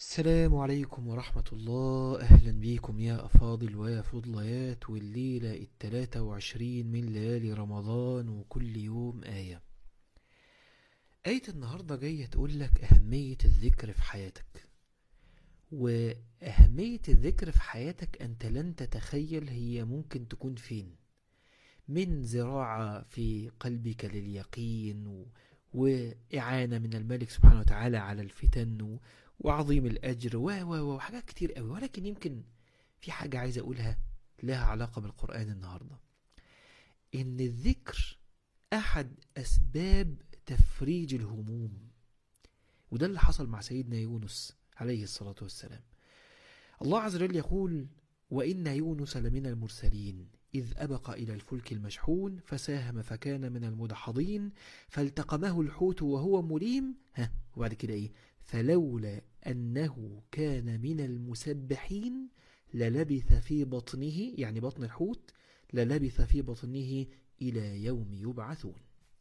السلام عليكم ورحمة الله أهلا بيكم يا أفاضل ويا فضليات والليلة التلاتة وعشرين من ليالي رمضان وكل يوم آية آية النهاردة جاية تقول لك أهمية الذكر في حياتك وأهمية الذكر في حياتك أنت لن تتخيل هي ممكن تكون فين من زراعة في قلبك لليقين و... وإعانة من الملك سبحانه وتعالى على الفتن و... وعظيم الأجر و و وحاجات كتير قوي ولكن يمكن في حاجة عايز أقولها لها علاقة بالقرآن النهاردة إن الذكر أحد أسباب تفريج الهموم وده اللي حصل مع سيدنا يونس عليه الصلاة والسلام الله عز وجل يقول وإن يونس لمن المرسلين إذ أبق إلى الفلك المشحون فساهم فكان من المدحضين فالتقمه الحوت وهو مليم ها وبعد كده إيه فلولا أنه كان من المسبحين للبث في بطنه يعني بطن الحوت للبث في بطنه إلى يوم يبعثون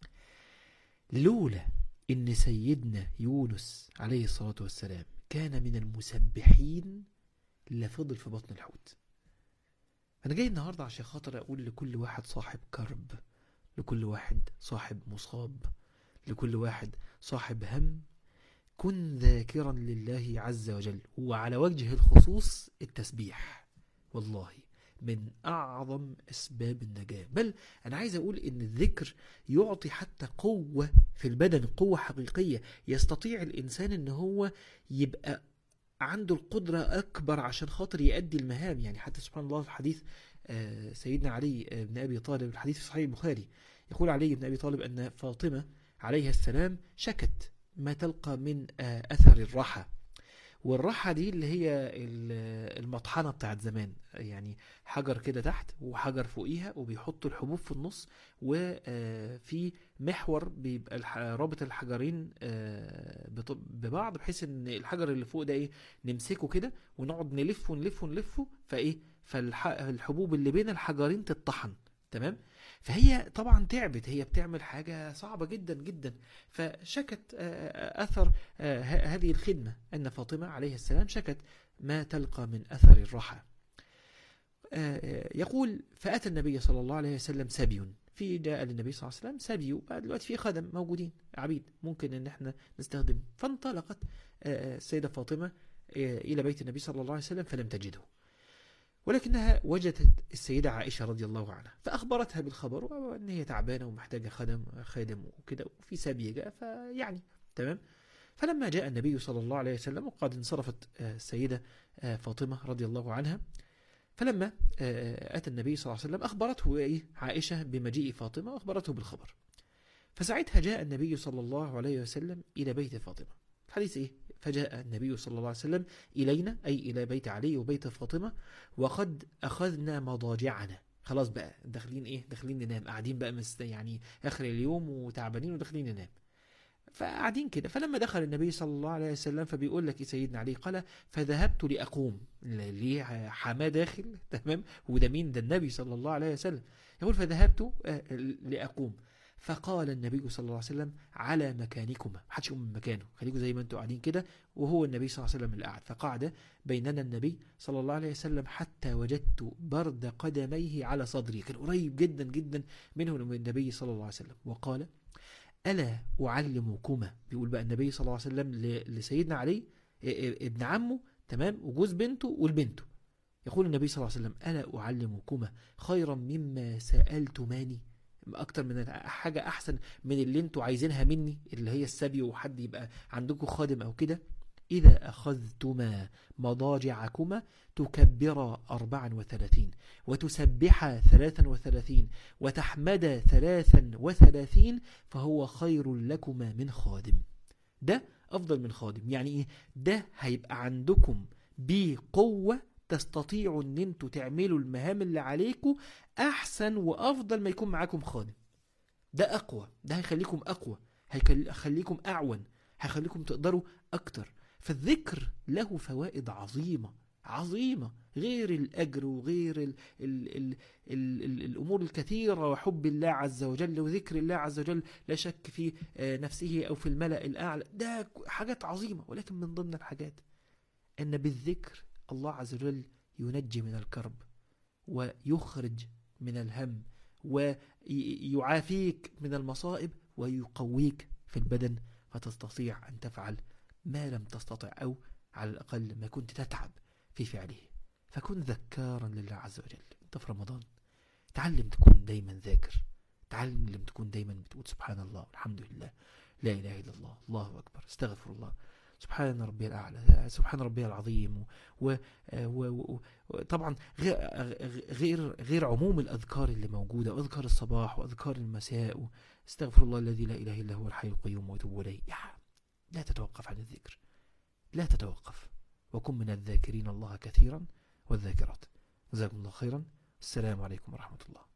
لولا إن سيدنا يونس عليه الصلاة والسلام كان من المسبحين لفضل في بطن الحوت أنا جاي النهاردة عشان خاطر أقول لكل واحد صاحب كرب لكل واحد صاحب مصاب لكل واحد صاحب هم كن ذاكرا لله عز وجل وعلى وجه الخصوص التسبيح والله من أعظم أسباب النجاة بل أنا عايز أقول إن الذكر يعطي حتى قوة في البدن قوة حقيقية يستطيع الإنسان إن هو يبقى عنده القدرة أكبر عشان خاطر يؤدي المهام يعني حتى سبحان الله في حديث سيدنا علي بن أبي طالب الحديث في صحيح البخاري يقول علي بن أبي طالب أن فاطمة عليها السلام شكت ما تلقى من أثر الرحى والرحى دي اللي هي المطحنة بتاعت زمان يعني حجر كده تحت وحجر فوقيها وبيحطوا الحبوب في النص وفي محور بيبقى رابط الحجرين ببعض بحيث ان الحجر اللي فوق ده ايه نمسكه كده ونقعد نلف ونلف ونلفه فايه فالحبوب اللي بين الحجرين تطحن تمام فهي طبعا تعبت هي بتعمل حاجة صعبة جدا جدا فشكت أثر هذه الخدمة أن فاطمة عليه السلام شكت ما تلقى من أثر الرحى يقول فأتى النبي صلى الله عليه وسلم سبي في جاء للنبي صلى الله عليه وسلم سبي دلوقتي في خدم موجودين عبيد ممكن ان احنا نستخدم فانطلقت السيدة فاطمة إلى بيت النبي صلى الله عليه وسلم فلم تجده ولكنها وجدت السيدة عائشة رضي الله عنها فأخبرتها بالخبر وأن هي تعبانة ومحتاجة خدم خادم وكده وفي سبي جاء فيعني تمام فلما جاء النبي صلى الله عليه وسلم وقد انصرفت السيدة فاطمة رضي الله عنها فلما أتى النبي صلى الله عليه وسلم أخبرته إيه عائشة بمجيء فاطمة وأخبرته بالخبر فساعتها جاء النبي صلى الله عليه وسلم إلى بيت فاطمة الحديث إيه فجاء النبي صلى الله عليه وسلم إلينا أي إلى بيت علي وبيت فاطمة وقد أخذنا مضاجعنا خلاص بقى داخلين إيه داخلين ننام قاعدين بقى مست يعني آخر اليوم وتعبانين وداخلين ننام فقاعدين كده فلما دخل النبي صلى الله عليه وسلم فبيقول لك سيدنا علي قال فذهبت لأقوم ليه حماه داخل تمام وده مين ده النبي صلى الله عليه وسلم يقول فذهبت لأقوم فقال النبي صلى الله عليه وسلم على مكانكما محدش يقوم من مكانه خليكم زي ما انتم قاعدين كده وهو النبي صلى الله عليه وسلم اللي قاعد فقعد بيننا النبي صلى الله عليه وسلم حتى وجدت برد قدميه على صدري كان قريب جدا جدا منه من النبي صلى الله عليه وسلم وقال ألا أعلمكما بيقول بقى النبي صلى الله عليه وسلم لسيدنا علي ابن عمه تمام وجوز بنته والبنته يقول النبي صلى الله عليه وسلم ألا أعلمكما خيرا مما سألتماني اكتر من حاجة احسن من اللي انتوا عايزينها مني اللي هي السبي وحد يبقى عندكم خادم او كده إذا أخذتما مضاجعكما تكبرا أربعا وثلاثين وتسبحا ثلاثا وثلاثين وتحمدا ثلاثا وثلاثين فهو خير لكما من خادم ده أفضل من خادم يعني إيه ده هيبقى عندكم بقوة تستطيعوا ان انتوا تعملوا المهام اللي عليكم احسن وافضل ما يكون معاكم خادم ده اقوى ده هيخليكم اقوى هيخليكم اعون هيخليكم تقدروا اكتر فالذكر له فوائد عظيمة عظيمة غير الأجر وغير ال ال ال ال ال الأمور الكثيرة وحب الله عز وجل وذكر الله عز وجل لا شك في نفسه أو في الملأ الأعلى ده حاجات عظيمة ولكن من ضمن الحاجات أن بالذكر الله عز وجل ينجي من الكرب ويخرج من الهم ويعافيك من المصائب ويقويك في البدن فتستطيع أن تفعل ما لم تستطع أو على الأقل ما كنت تتعب في فعله فكن ذكارا لله عز وجل أنت في رمضان تعلم تكون دايما ذاكر تعلم تكون دايما بتقول سبحان الله والحمد لله لا إله إلا الله الله أكبر استغفر الله سبحان ربي الأعلى سبحان ربي العظيم وطبعا غير غير عموم الأذكار اللي موجودة وأذكار الصباح وأذكار المساء استغفر الله الذي لا إله إلا هو الحي القيوم وتوب إليه لا تتوقف عن الذكر لا تتوقف وكن من الذاكرين الله كثيرا والذاكرات جزاكم الله خيرا السلام عليكم ورحمة الله